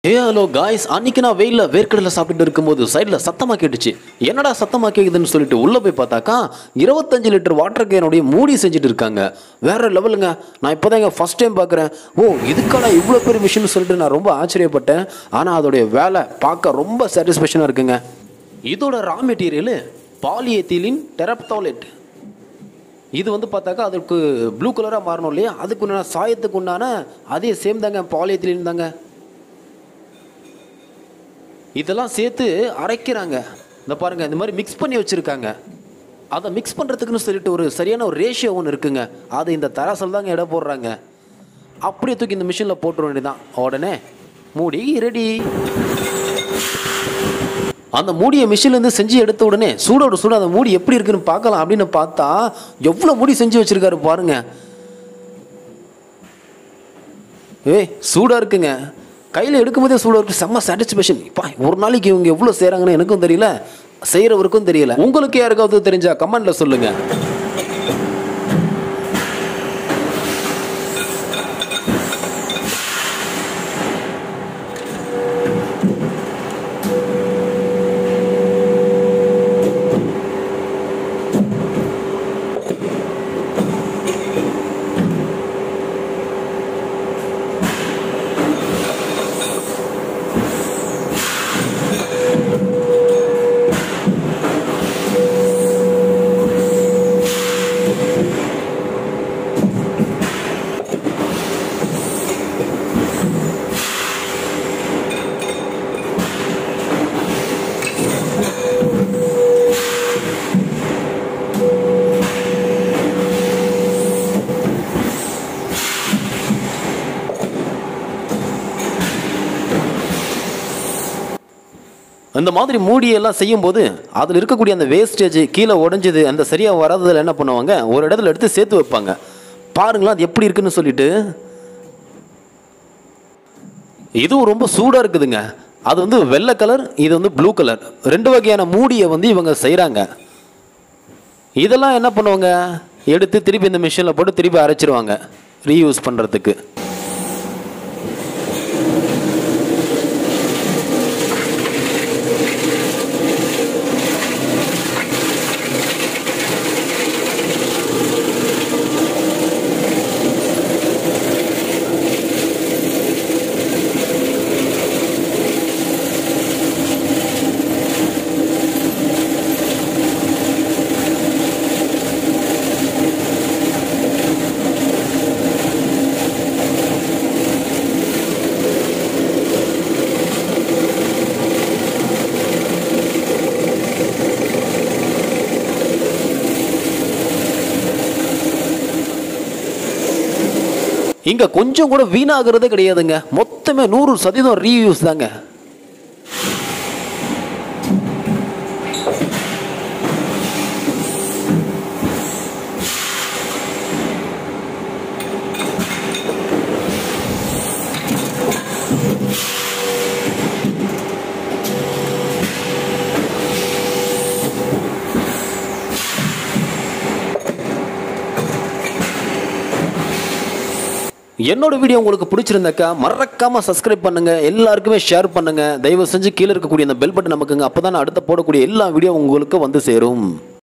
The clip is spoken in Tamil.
ஹே ஹலோ காய்ஸ் அன்னைக்கு நான் வெயிலில் வேர்க்கடலை சாப்பிட்டுட்டு இருக்கும்போது சைடில் சத்தமாக கேட்டுச்சு என்னடா சத்தமாக கேட்குதுன்னு சொல்லிட்டு உள்ளே போய் பார்த்தாக்கா இருபத்தஞ்சு லிட்டர் வாட்டர் கேனுடைய மூடி செஞ்சுட்டு இருக்காங்க வேற லெவலுங்க நான் இப்போதாங்க ஃபர்ஸ்ட் டைம் பார்க்குறேன் ஓ இதுக்கான இவ்வளோ பெரிய மிஷின் சொல்லிட்டு நான் ரொம்ப ஆச்சரியப்பட்டேன் ஆனால் அதோடைய வேலை பார்க்க ரொம்ப சாட்டிஸ்ஃபேக்ஷனாக இருக்குங்க இதோட ரா மெட்டீரியலு பாலியத்திலின் டெரப்தாலேட் இது வந்து பார்த்தாக்கா அதுக்கு ப்ளூ கலராக மாறணும் இல்லையா அதுக்கு உண்டான சாயத்துக்கு உண்டான அதே சேம் தாங்க பாலியத்திலின் தாங்க இதெல்லாம் சேர்த்து அரைக்கிறாங்க இந்த பாருங்க இந்த மாதிரி மிக்ஸ் பண்ணி வச்சுருக்காங்க அதை மிக்ஸ் பண்ணுறதுக்குன்னு சொல்லிட்டு ஒரு சரியான ஒரு ரேஷியோ ஒன்று இருக்குங்க அது இந்த தராசல் தாங்க எடை போடுறாங்க அப்படியே தூக்கி இந்த மிஷினில் போட்டுற வேண்டியதான் உடனே மூடி ரெடி அந்த மூடியை மிஷின்லேருந்து செஞ்சு எடுத்த உடனே சூடோட சூட அந்த மூடி எப்படி இருக்குன்னு பார்க்கலாம் அப்படின்னு பார்த்தா எவ்வளோ மூடி செஞ்சு வச்சிருக்காரு பாருங்க ஏய் சூடாக இருக்குங்க கையில் எடுக்கும்போதே சூடாக இருக்கு செம்ம சாட்டிஸ்ஃபேக்ஷன் இப்போ ஒரு நாளைக்கு இவங்க எவ்வளோ செய்கிறாங்கன்னு எனக்கும் தெரியல செய்கிறவருக்கும் தெரியல உங்களுக்கு யாருக்காவது தெரிஞ்சா கமெண்ட்ல சொல்லுங்க அந்த மாதிரி மூடியெல்லாம் செய்யும்போது அதில் இருக்கக்கூடிய அந்த வேஸ்டேஜ் கீழே உடைஞ்சது அந்த சரியாக வராததில் என்ன பண்ணுவாங்க ஒரு இடத்துல எடுத்து சேர்த்து வைப்பாங்க பாருங்களேன் அது எப்படி இருக்குன்னு சொல்லிட்டு இதுவும் ரொம்ப சூடாக இருக்குதுங்க அது வந்து வெள்ளை கலர் இது வந்து ப்ளூ கலர் ரெண்டு வகையான மூடியை வந்து இவங்க செய்கிறாங்க இதெல்லாம் என்ன பண்ணுவாங்க எடுத்து திருப்பி இந்த மிஷினில் போட்டு திருப்பி அரைச்சிருவாங்க ரீயூஸ் பண்ணுறதுக்கு இங்க கொஞ்சம் கூட வீணாகிறதே கிடையாதுங்க மொத்தமே நூறு சதவீதம் ரீயூஸ் தாங்க என்னோட வீடியோ உங்களுக்கு பிடிச்சிருந்தாக்கா மறக்காம சப்ஸ்கிரைப் பண்ணுங்க எல்லாருக்குமே ஷேர் பண்ணுங்க தயவு செஞ்சு கீழே இருக்கக்கூடிய அந்த பெல் பட்டன் நமக்குங்க அப்பதான் நான் அடுத்த போடக்கூடிய எல்லா வீடியோ உங்களுக்கு வந்து சேரும்